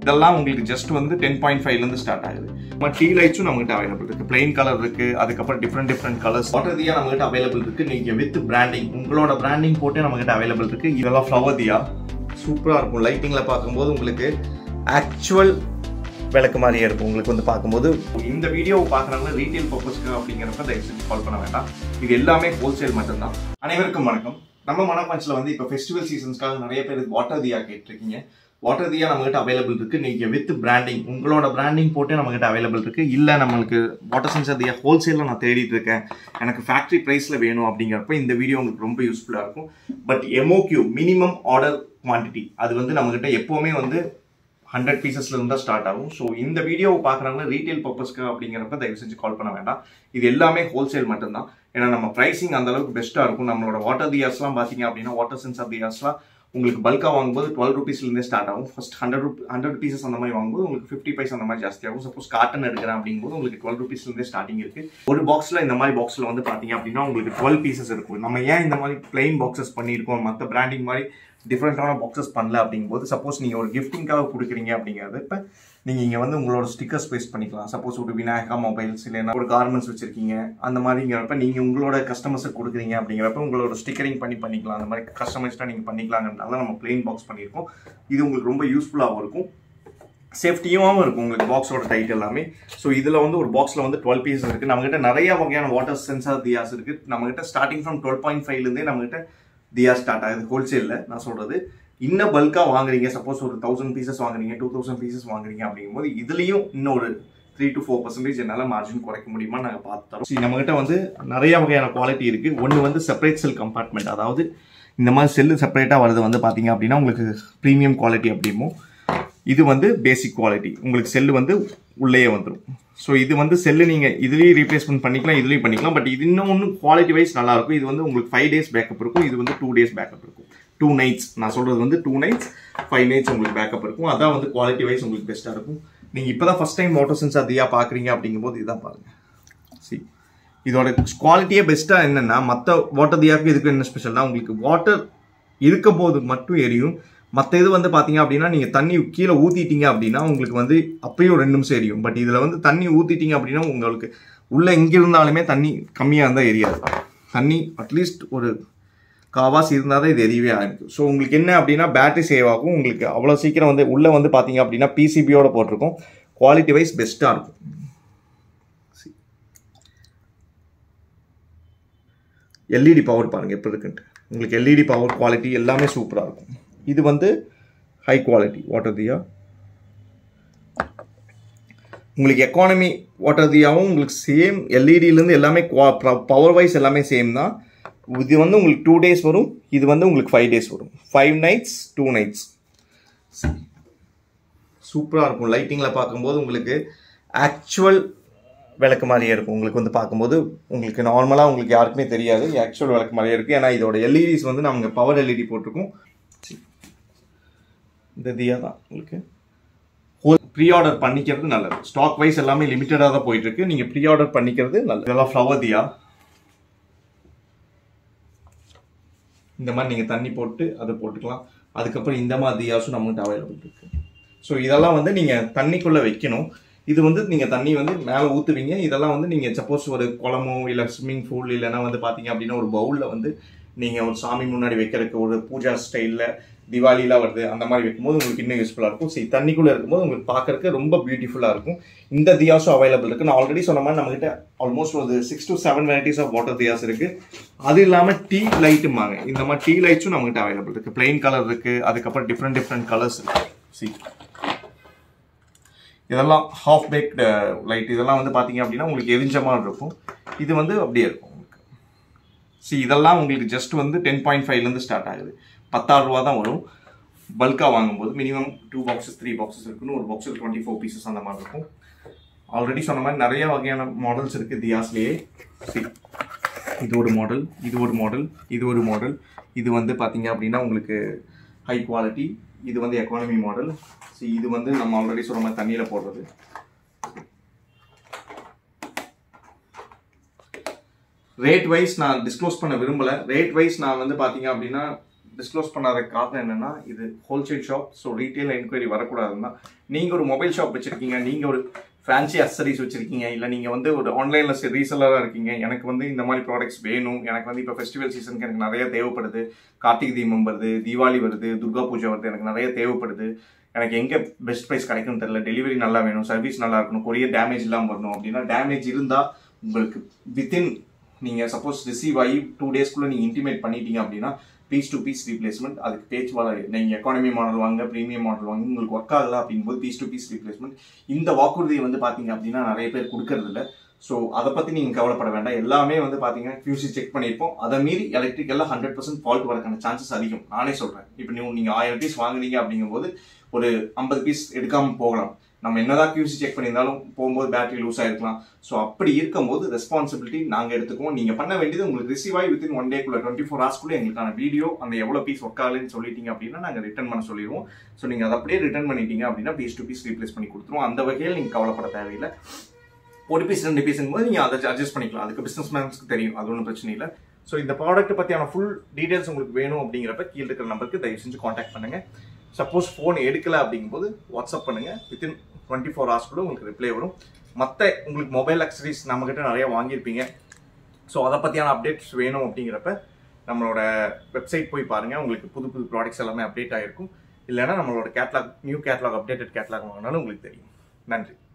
இதெல்லாம் உங்களுக்கு ஜஸ்ட் வந்து டென் பாயிண்ட் ஃபைவ்லேருந்து ஸ்டார்ட் ஆகுது நம்ம டீ லைட்ஸும் நம்மகிட்ட அவைலபிள் இருக்கு பிளைன் கலர் இருக்கு அதுக்கப்புறம் different different colours water diya நம்மகிட்ட அவைலபிள் இருக்கு நீங்க வித் பிராண்டிங் உங்களோட பிராண்டிங் போட்டு நம்மகிட்ட அவைலபிள் இருக்கு இதெல்லாம் ஃப்ளவர் தியா சூப்பராக இருக்கும் லைட்டிங்கில் பார்க்கும்போது உங்களுக்கு ஆக்சுவல் விளக்கு மாதிரியே இருக்கும் உங்களுக்கு வந்து பார்க்கும்போது இந்த வீடியோவை பார்க்குறாங்க ரீட்டைல் பர்பஸ்க்கு அப்படிங்கிறப்ப தயவு செஞ்சு கால் பண்ண வேண்டாம் இது எல்லாமே ஹோல்சேல் மட்டும்தான் அனைவருக்கும் வணக்கம் நம்ம மனப்பஞ்சில் வந்து இப்போ ஃபெஸ்டிவல் சீசன்ஸ்க்காக நிறைய பேர் வாட்டர் தியா கேட்டிருக்கீங்க வாட்டர் தியா நம்மகிட்ட அவைலபிள் இருக்கு நீங்க வித் பிராண்டிங் உங்களோட பிராண்டிங் போட்டு நம்மகிட்ட அவைலபிள் இருக்கு இல்ல நம்மளுக்கு வாட்டர் சென்சர் தியா ஹோல்சேலில் நான் தேடிட்டு இருக்கேன் எனக்கு ஃபேக்டரி ப்ரைஸ்ல வேணும் அப்படிங்கிறப்ப இந்த வீடியோ உங்களுக்கு ரொம்ப யூஸ்ஃபுல்லா இருக்கும் but M O Q minimum order quantity அது வந்து நம்மகிட்ட எப்பவுமே வந்து ஹண்ட்ரட் பீசஸ்ல இருந்தா ஸ்டார்ட் ஆகும் ஸோ இந்த வீடியோவை பார்க்குறவங்க ரீட்டைல் பர்பஸ்க்கு அப்படிங்கிறப்ப தயவு செஞ்சு கால் பண்ண வேண்டாம் இது எல்லாமே ஹோல்சேல் மட்டும்தான் ஏன்னா நம்ம ப்ரைசிங் அந்த அளவுக்கு பெஸ்ட்டாக இருக்கும் நம்மளோட வாட்டர் தியாஸ்லாம் பார்த்தீங்க அப்படின்னா வாட்டர் சென்சார் தியாஸ்லாம் உங்களுக்கு பல்காக வாங்கும்போது டுவெல் ருபீஸ்லேருந்தே ஸ்டார்ட் ஆகும் first hundred rupee hundred pieces அந்த மாதிரி வாங்கும்போது உங்களுக்கு ஃபிஃப்டி பைஸ் அந்த மாதிரி ஜாஸ்தி ஆகும் சப்போஸ் காட்டன் எடுக்கிறேன் அப்படிங்கும்போது உங்களுக்கு டுவெல் ருபீஸ்லேருந்தே ஸ்டார்டிங் இருக்கு ஒரு பாக்ஸில் இந்த மாதிரி பாக்ஸில் வந்து பார்த்தீங்க அப்படின்னா உங்களுக்கு டுவெல் பீசஸ் இருக்கும் நம்ம ஏன் இந்த மாதிரி பிளைன் பாக்ஸஸ் பண்ணியிருக்கோம் மற்ற பிராண்டிங் மாதிரி டிஃப்ரெண்ட்டான பாக்ஸஸ் பண்ணல அப்படிங்கும்போது சப்போஸ் நீங்கள் ஒரு கிஃப்டிங்காக கொடுக்குறீங்க அப்படிங்கிறது இப்போ நீங்கள் இங்கே வந்து உங்களோட ஸ்டிக்கர்ஸ் பேஸ்ட் பண்ணிக்கலாம் சப்போஸ் ஒரு விநாயகா மொபைல்ஸ் இல்லைன்னா ஒரு கார்மெண்ட்ஸ் வச்சிருக்கீங்க அந்த மாதிரிங்கிறப்ப நீங்கள் உங்களோட கஸ்டமர்ஸுக்கு கொடுக்குறீங்க அப்படிங்கிறப்ப உங்களோட ஸ்டிக்கரிங் பண்ணி பண்ணிக்கலாம் அந்த மாதிரி கஸ்டமைஸ்டாக நீங்கள் பண்ணிக்கலாங்கிறதுனால நம்ம பிளெயின் பாக்ஸ் பண்ணியிருக்கோம் இது உங்களுக்கு ரொம்ப யூஸ்ஃபுல்லாகவும் இருக்கும் சேஃப்டியாகவும் இருக்கும் உங்களுக்கு பாக்ஸோட டைட் எல்லாமே ஸோ இதில் வந்து ஒரு பாக்ஸில் வந்து டுவெல் பீசஸ் இருக்குது நம்மகிட்ட நிறைய வகையான வாட்டர் சென்சார் தியாஸ் இருக்குது நம்மகிட்ட ஸ்டார்டிங் ஃப்ரம் டுவெல் பாயிண்ட் ஃபைவ்லேருந்தே நம்மகிட்ட தியா ஸ்டார்ட் ஆகுது ஹோல்சேலில் நான் சொல்கிறது இன்னும் பல்காக வாங்குறீங்க சப்போஸ் ஒரு தௌசண்ட் பீசஸ் வாங்குறீங்க டூ தௌசண்ட் பீசஸ் வாங்குறீங்க அப்படிங்கும்போது இதுலேயும் இன்னும் ஒரு த்ரீ டு ஃபோர் பர்சன்டேஜ் என்னால் மார்ஜின் குறைக்க முடியுமா நாங்கள் பார்த்து தரோம் சரி நம்மகிட்ட வந்து நிறைய வகையான குவாலிட்டி இருக்குது ஒன்று வந்து செப்பரேட் செல் கம்பார்ட்மெண்ட் அதாவது இந்த மாதிரி செல்லு செப்பரேட்டாக வருது வந்து பார்த்தீங்க அப்படின்னா உங்களுக்கு ப்ரீமியம் குவாலிட்டி அப்படிமோ இது வந்து பேசிக் குவாலிட்டி உங்களுக்கு செல்லு வந்து உள்ளேயே வந்துடும் ஸோ இது வந்து செல்லு நீங்கள் இதுலேயும் ரீப்ளேஸ்மெண்ட் பண்ணிக்கலாம் இதுலேயும் பண்ணிக்கலாம் பட் இது இன்னும் ஒன்று குவாலிட்டி வைஸ் நல்லா இருக்கும் இது வந்து உங்களுக்கு ஃபைவ் டேஸ் பேக்கப் இருக்கும் இது வந்து டூ டேஸ் பேக்கப் இருக்கும் டூ நைட்ஸ் நான் சொல்கிறது வந்து டூ நைட்ஸ் ஃபைவ் நைட்ஸ் உங்களுக்கு பேக்கப் இருக்கும் அதான் வந்து குவாலிட்டி வைஸ் உங்களுக்கு பெஸ்ட்டாக இருக்கும் நீங்கள் இப்போ தான் ஃபஸ்ட் டைம் மோட்டோ சென்சார் தியா பார்க்குறீங்க அப்படிங்கும்போது இதான் பாருங்கள் சி இதோட குவாலிட்டியே பெஸ்ட்டாக என்னென்னா மற்ற வாட்டர் தியாவுக்கு இதுக்கு என்ன ஸ்பெஷல்னா உங்களுக்கு வாட்டர் இருக்க போது மட்டும் எரியும் மற்ற இது வந்து பார்த்தீங்க அப்படின்னா நீங்கள் தண்ணி கீழே ஊற்றிட்டீங்க அப்படின்னா உங்களுக்கு வந்து அப்பயும் ரெண்டு நிமிஷம் எரியும் பட் இதில் வந்து தண்ணி ஊற்றிட்டீங்க அப்படின்னா உங்களுக்கு உள்ளே எங்கே இருந்தாலுமே தண்ணி கம்மியாக இருந்தால் எரியாது தண்ணி அட்லீஸ்ட் ஒரு காவாஸ் இருந்தால் தான் இது எரியவே ஆயிருக்கும் ஸோ உங்களுக்கு என்ன அப்படின்னா பேட்டரி சேவ் ஆகும் உங்களுக்கு அவ்வளோ சீக்கிரம் வந்து உள்ளே வந்து பார்த்தீங்க அப்படின்னா பிசிபியோட போட்டிருக்கோம் குவாலிட்டி வைஸ் பெஸ்ட்டாக இருக்கும் எல்இடி பவர் பாருங்கள் எப்படி இருக்குன்ட்டு உங்களுக்கு எல்இடி பவர் குவாலிட்டி எல்லாமே சூப்பராக இருக்கும் இது வந்து ஹை குவாலிட்டி வாட்டர் தியா உங்களுக்கு எக்கானமி வாட்டர் தியாவும் உங்களுக்கு சேம் எல்இடிலேருந்து எல்லாமே பவர் வைஸ் எல்லாமே சேம் தான் இது வந்து உங்களுக்கு டூ டேஸ் வரும் இது வந்து உங்களுக்கு ஃபைவ் டேஸ் வரும் ஃபைவ் நைட்ஸ் டூ நைட்ஸ் சூப்பராக இருக்கும் லைட்டிங்கில் பார்க்கும்போது உங்களுக்கு ஆக்சுவல் விளக்கு மாதிரியே இருக்கும் உங்களுக்கு வந்து பார்க்கும்போது உங்களுக்கு நார்மலாக உங்களுக்கு யாருக்குமே தெரியாது ஆக்சுவல் விளக்கு மாதிரியே இருக்குது ஏன்னா இதோட எல்இடிஸ் வந்து நாங்கள் பவர் எல்இடி போட்டிருக்கோம் இந்த தியா தான் உங்களுக்கு ஹோல் ப்ரீ ஆர்டர் பண்ணிக்கிறது நல்லது ஸ்டாக் வைஸ் எல்லாமே லிமிட்டடாக தான் போயிட்டு இருக்கு நீங்கள் ப்ரீ ஆர்டர் பண்ணிக்கிறது நல்லது இதெல்லாம் ஃப்ளவர் தியா இந்த மாதிரி நீங்கள் தண்ணி போட்டு அதை போட்டுக்கலாம் அதுக்கப்புறம் இந்த மாதிரி தியாஸும் நம்மகிட்ட அவைலபிள் இருக்கு ஸோ இதெல்லாம் வந்து நீங்கள் தண்ணிக்குள்ளே வைக்கணும் இது வந்து நீங்கள் தண்ணி வந்து மேலே ஊற்றுவீங்க இதெல்லாம் வந்து நீங்கள் சப்போஸ் ஒரு குளமோ இல்லை ஸ்விம்மிங் பூல் இல்லைன்னா வந்து பார்த்தீங்க அப்படின்னா ஒரு பவுலில் வந்து நீங்கள் ஒரு சாமி முன்னாடி வைக்கிறதுக்கு ஒரு பூஜா ஸ்டைலில் திவாலிலாம் வருது அந்த மாதிரி வைக்கும்போது உங்களுக்கு இன்னும் யூஸ்ஃபுல்லாக இருக்கும் சரி தண்ணிக்குள்ளே இருக்கும்போது உங்களுக்கு பார்க்கறதுக்கு ரொம்ப பியூட்டிஃபுல்லாக இருக்கும் இந்த தியாஸும் அவைலபிள் இருக்குது நான் ஆல்ரெடி சொன்ன மாதிரி நம்மகிட்ட ஆல்மோஸ்ட் ஒரு six to seven varieties of water diyas இருக்குது அது இல்லாமல் டீ லைட்டுமாங்க இந்த மாதிரி டீ லைட்ஸும் நம்மகிட்ட அவைலபிள் இருக்குது பிளெயின் கலர் இருக்குது அதுக்கப்புறம் டிஃப்ரெண்ட் டிஃப்ரெண்ட் கலர்ஸ் இருக்குது சி இதெல்லாம் ஹாஃப் பேக்டு லைட் இதெல்லாம் வந்து பார்த்தீங்க அப்படின்னா உங்களுக்கு எரிஞ்ச மாதிரி இருக்கும் இது வந்து அப்படியே இருக்கும் உங்களுக்கு சி இதெல்லாம் உங்களுக்கு ஜஸ்ட் வந்து டென் பாயிண்ட் ஃபைவ்லேருந்து ஸ்டார்ட் ஆகுது பத்தாயிரம் ரூபா தான் வரும் பல்காக வாங்கும்போது minimum two boxes three boxes இருக்குன்னு ஒரு பாக்ஸில் டுவெண்ட்டி ஃபோர் பீசஸ் அந்த மாதிரி இருக்கும் ஆல்ரெடி சொன்ன மாதிரி நிறைய வகையான மாடல்ஸ் இருக்குது தியாஸ்லேயே சி இது ஒரு மாடல் இது ஒரு மாடல் இது ஒரு மாடல் இது வந்து பார்த்தீங்க அப்படின்னா உங்களுக்கு ஹை குவாலிட்டி இது வந்து எக்கானமி மாடல் ஸோ இது வந்து நம்ம ஆல்ரெடி சொல்ற மாதிரி தண்ணியில் போடுறது ரேட் வைஸ் நான் டிஸ்க்ளோஸ் பண்ண விரும்பல ரேட் வைஸ் நான் வந்து பார்த்தீங்க அப்படின்னா டிஸ்க்ளோஸ் பண்ணாத காரணம் என்னன்னா இது wholesale shop so retail enquiry வரக்கூடாதுன்னா நீங்கள் ஒரு மொபைல் ஷாப் வச்சிருக்கீங்க நீங்கள் ஒரு ஃபேன்சி அக்சரிஸ் வச்சிருக்கீங்க இல்லை நீங்கள் வந்து ஒரு ஆன்லைனில் ரீசெல்லராக இருக்கீங்க எனக்கு வந்து இந்த மாதிரி ப்ராடக்ட்ஸ் வேணும் எனக்கு வந்து இப்போ ஃபெஸ்டிவல் சீசனுக்கு எனக்கு நிறைய தேவைப்படுது கார்த்திகை தீபம் வருது தீபாவளி வருது துர்கா பூஜை வருது எனக்கு நிறைய தேவைப்படுது எனக்கு எங்கே பெஸ்ட் ப்ரைஸ் கிடைக்கும்னு தெரியல டெலிவரி நல்லா வேணும் சர்வீஸ் நல்லா இருக்கணும் கொரியர் டேமேஜ் இல்லாமல் வரணும் அப்படின்னா டேமேஜ் இருந்தால் உங்களுக்கு வித்தின் நீங்கள் சப்போஸ் ரிசீவ் ஆகி டூ டேஸ்க்குள்ளே நீங்கள் இன்டிமேட் பண்ணிட்டீங்க அப்படின்னா பீஸ் டு பீஸ் ரீப்ளேஸ்மெண்ட் அதுக்கு பேச்சு வர நீங்கள் எக்கானமி மாடல் வாங்க ப்ரீமியம் மாடல் வாங்க உங்களுக்கு ஒர்க் ஆகல அப்படிங்கும்போது பீஸ் டு பீஸ் ரீப்ளேஸ்மெண்ட் இந்த வாக்குறுதியை வந்து பார்த்தீங்க அப்படின்னா நிறைய பேர் கொடுக்கறது இல்ல ஸோ அதை பற்றி நீங்கள் கவலைப்பட வேண்டாம் எல்லாமே வந்து பார்த்தீங்கன்னா QC செக் பண்ணியிருப்போம் அதை மீறி எலக்ட்ரிக்கெல்லாம் ஹண்ட்ரட் பர்சன்ட் ஃபால்ட் வரக்கான சான்சஸ் அதிகம் நானே சொல்கிறேன் இப்போ நீ நீங்கள் ஆயிரம் பீஸ் வாங்குனீங்க அப்படிங்கும்போது ஒரு ஐம்பது பீஸ் எடுக்காமல் போகலாம் நம்ம என்னதான் QC செக் பண்ணியிருந்தாலும் போகும்போது பேட்டரி லூஸ் ஆயிருக்கலாம் ஸோ அப்படி இருக்கும்போது ரெஸ்பான்சிபிலிட்டி நாங்கள் எடுத்துக்குவோம் நீங்கள் பண்ண வேண்டியது உங்களுக்கு ரிசீவ் ஆகி வித்தின் ஒன் டேக்குள்ள டுவெண்ட்டி ஃபோர் ஹவர்ஸ்க்குள்ளே எங்களுக்கான வீடியோ அந்த எவ்வளோ பீஸ் ஒர்க் ஆகலைன்னு சொல்லிட்டீங்க அப்படின்னா நாங்கள் ரிட்டர்ன் பண்ண சொல்லிடுவோம் ஸோ நீங்கள் அதை அப்படியே ரிட்டர்ன் பண்ணிட்டீங்க அப்படின்னா பீஸ் டு பீஸ் ரீப்ளேஸ் பண்ணி கொடுத்துருவோம் அந்த வகையில் நீங்கள் கவலைப்பட தேவையில்லை ஒரு பீஸ் ரெண்டு பீஸுங்கும் போது நீங்கள் அதை அட்ஜஸ்ட் பண்ணிக்கலாம் அதுக்கு பிஸ்னஸ் மேன்ஸ்க்கு தெரியும் அது ஒன்றும் பிரச்சனை இல்லை ஸோ இந்த ப்ராடக்ட் பற்றியான ஃபுல் டீடைல்ஸ் உங்களுக்கு வேணும் அப்படிங்கிறப்ப கீழே இருக்கிற நம்பருக்கு தயவு செஞ்சு காண்டாக்ட் பண்ணுங்க சப்போஸ் ஃபோன் எடுக்கல அப்படிங்கும்போது வாட்ஸ்அப் பண்ணுங்க வித்தின் டுவெண்ட்டி ஃபோர் ஹவர்ஸ் கூட உங்களுக்கு ரிப்ளை வரும் மற்ற உங்களுக்கு மொபைல் அக்சரிஸ் நம்மக்கிட்ட நிறைய வாங்கியிருப்பீங்க ஸோ அதை பற்றியான அப்டேட்ஸ் வேணும் அப்படிங்கிறப்ப நம்மளோட வெப்சைட் போய் பாருங்க உங்களுக்கு புது புது ப்ராடக்ட்ஸ் எல்லாமே அப்டேட் ஆகிருக்கும் இல்லைன்னா நம்மளோட catalogue new catalogue updated catalogue வாங்கினாலும் உங்களுக்கு தெரியும் நன்றி